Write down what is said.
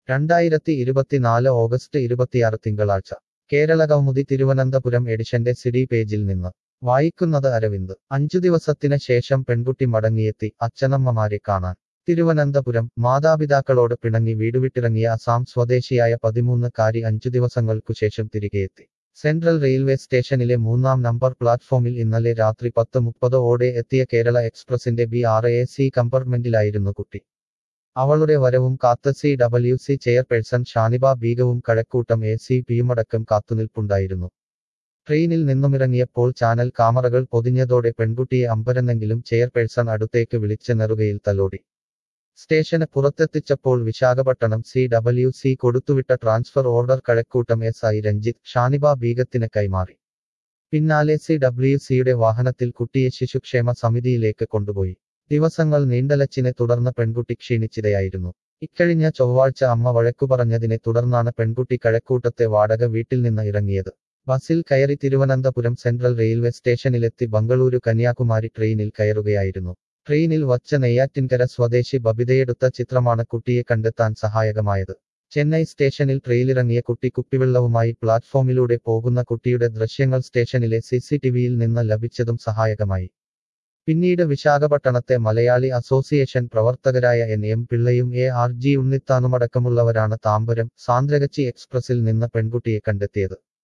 രണ്ടായിരത്തി ഇരുപത്തിനാല് ഓഗസ്റ്റ് ഇരുപത്തിയാറ് തിങ്കളാഴ്ച കേരള കൗമുദി തിരുവനന്തപുരം എഡിഷന്റെ സിഡി പേജിൽ നിന്ന് വായിക്കുന്നത് അരവിന്ദ് അഞ്ചു ദിവസത്തിന് ശേഷം പെൺകുട്ടി മടങ്ങിയെത്തി അച്ഛനമ്മമാരെ കാണാൻ തിരുവനന്തപുരം മാതാപിതാക്കളോട് പിണങ്ങി വീടുവിട്ടിറങ്ങിയ അസാം സ്വദേശിയായ പതിമൂന്നുകാരി അഞ്ചു ദിവസങ്ങൾക്കു ശേഷം തിരികെയെത്തി സെൻട്രൽ റെയിൽവേ സ്റ്റേഷനിലെ മൂന്നാം നമ്പർ പ്ലാറ്റ്ഫോമിൽ ഇന്നലെ രാത്രി പത്ത് മുപ്പത് ഓടെ എത്തിയ കേരള എക്സ്പ്രസിന്റെ ബി ആറ് എ സി കമ്പാർട്ട്മെന്റിലായിരുന്നു കുട്ടി അവളുടെ വരവും കാത്ത് C W C chairperson Shaniba ബീഗവും കഴക്കൂട്ടം എ സി പിയുമടക്കം കാത്തുനിൽപ്പുണ്ടായിരുന്നു ട്രെയിനിൽ നിന്നുമിറങ്ങിയപ്പോൾ ചാനൽ കാമറകൾ പൊതിഞ്ഞതോടെ പെൺകുട്ടിയെ അമ്പരന്നെങ്കിലും ചെയർപേഴ്സൺ അടുത്തേക്ക് വിളിച്ച് നെറുകയിൽ തലോടി സ്റ്റേഷന് പുറത്തെത്തിച്ചപ്പോൾ വിശാഖപട്ടണം സി ഡബ്ല്യു സി കൊടുത്തുവിട്ട transfer order Kazhakoottam S I Ranjith Shaniba ബീഗത്തിന് കൈമാറി പിന്നാലെ സി ഡബ്ല്യു സിയുടെ വാഹനത്തിൽ കുട്ടിയെ ശിശുക്ഷേമ സമിതിയിലേക്ക് കൊണ്ടുപോയി ദിവസങ്ങൾ നീണ്ടലച്ചിനെ തുടർന്ന് പെൺകുട്ടി ക്ഷീണിച്ചിതയായിരുന്നു ഇക്കഴിഞ്ഞ ചൊവ്വാഴ്ച അമ്മ വഴക്കു പറഞ്ഞതിനെ തുടർന്നാണ് പെൺകുട്ടി കഴക്കൂട്ടത്തെ വാടക വീട്ടിൽ നിന്ന് ഇറങ്ങിയത് ബസിൽ കയറി തിരുവനന്തപുരം സെൻട്രൽ റെയിൽവേ സ്റ്റേഷനിലെത്തി ബംഗളൂരു കന്യാകുമാരി ട്രെയിനിൽ കയറുകയായിരുന്നു ട്രെയിനിൽ വച്ച നെയ്യാറ്റിൻകര സ്വദേശി ബബിതയെടുത്ത ചിത്രമാണ് കുട്ടിയെ കണ്ടെത്താൻ സഹായകമായത് ചെന്നൈ സ്റ്റേഷനിൽ ട്രെയിലിറങ്ങിയ കുട്ടി കുപ്പിവെള്ളവുമായി പ്ലാറ്റ്ഫോമിലൂടെ പോകുന്ന കുട്ടിയുടെ ദൃശ്യങ്ങൾ സ്റ്റേഷനിലെ സിസിടിവിയിൽ നിന്ന് ലഭിച്ചതും സഹായകമായി പിന്നീട് വിശാഖപട്ടണത്തെ മലയാളി അസോസിയേഷൻ പ്രവർത്തകരായ എൻ എം പിള്ളയും എ ആർ ജി ഉണ്ണിത്താനുമടക്കമുള്ളവരാണ് താമ്പരം സാന്ദ്രകച്ചി എക്സ്പ്രസിൽ നിന്ന് പെൺകുട്ടിയെ കണ്ടെത്തിയത്